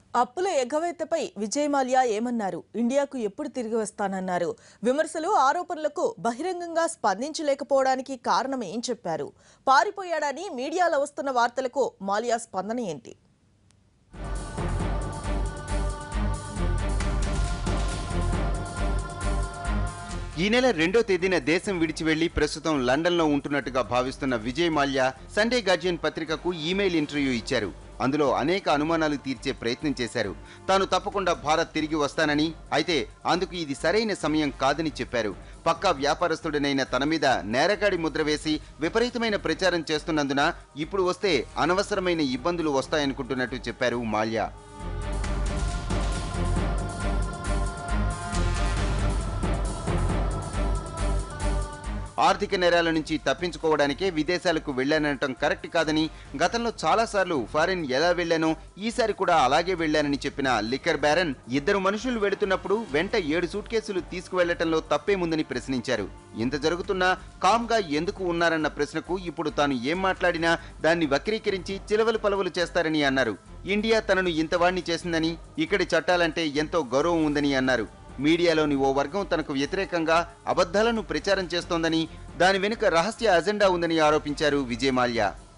అప్పుల ఎగవేతపై విజయ్ మాల్యా ఏమన్నారు ఇండియాకు ఎప్పుడు తిరిగి వస్తానన్నారు విమర్శలు ఆరోపణలకు బహిరంగంగా స్పందించలేకపోవడానికి కారణం ఏం చెప్పారు పారిపోయాడని మీడియాలో వస్తున్న వార్తలకు మాల్యా స్పందన ఏంటి ఈ నెల రెండో తేదీన దేశం విడిచి వెళ్లి ప్రస్తుతం లండన్లో ఉంటున్నట్టుగా భావిస్తున్న విజయ్ మాల్యా సండే గార్జియన్ పత్రికకు ఈమెయిల్ ఇంటర్వ్యూ ఇచ్చారు అందులో అనేక అనుమానాలు తీర్చే ప్రయత్నం చేశారు తాను తప్పకుండా భారత్ తిరిగి వస్తానని అయితే అందుకు ఇది సరైన సమయం కాదని చెప్పారు పక్కా వ్యాపారస్తుడినైన తన మీద నేరగాడి ముద్ర వేసి విపరీతమైన ప్రచారం చేస్తున్నందున ఇప్పుడు వస్తే అనవసరమైన ఇబ్బందులు వస్తాయనుకుంటున్నట్టు చెప్పారు మాల్యా ఆర్థిక నేరాల నుంచి తప్పించుకోవడానికే విదేశాలకు వెళ్లానటం కరెక్ట్ కాదని గతంలో చాలాసార్లు ఫారిన్ ఎలా వెళ్లానో ఈసారి కూడా అలాగే వెళ్లానని చెప్పిన లిక్కర్ బ్యారన్ ఇద్దరు మనుషులు వెళుతున్నప్పుడు వెంట ఏడు సూట్ కేసులు తీసుకువెళ్లటంలో తప్పేముందని ప్రశ్నించారు ఇంత జరుగుతున్నా కామ్గా ఎందుకు ఉన్నారన్న ప్రశ్నకు ఇప్పుడు తాను ఏం మాట్లాడినా దాన్ని వక్రీకరించి చిలవలు పలవలు చేస్తారని అన్నారు ఇండియా తనను ఇంతవాణ్ణి చేసిందని ఇక్కడి చట్టాలంటే ఎంతో గౌరవం ఉందని అన్నారు మీడియాలోని ఓ వర్గం తనకు వ్యతిరేకంగా అబద్ధాలను ప్రచారం చేస్తోందని దాని వెనుక రహస్య అజెండా ఉందని ఆరోపించారు విజయ్ మాల్యా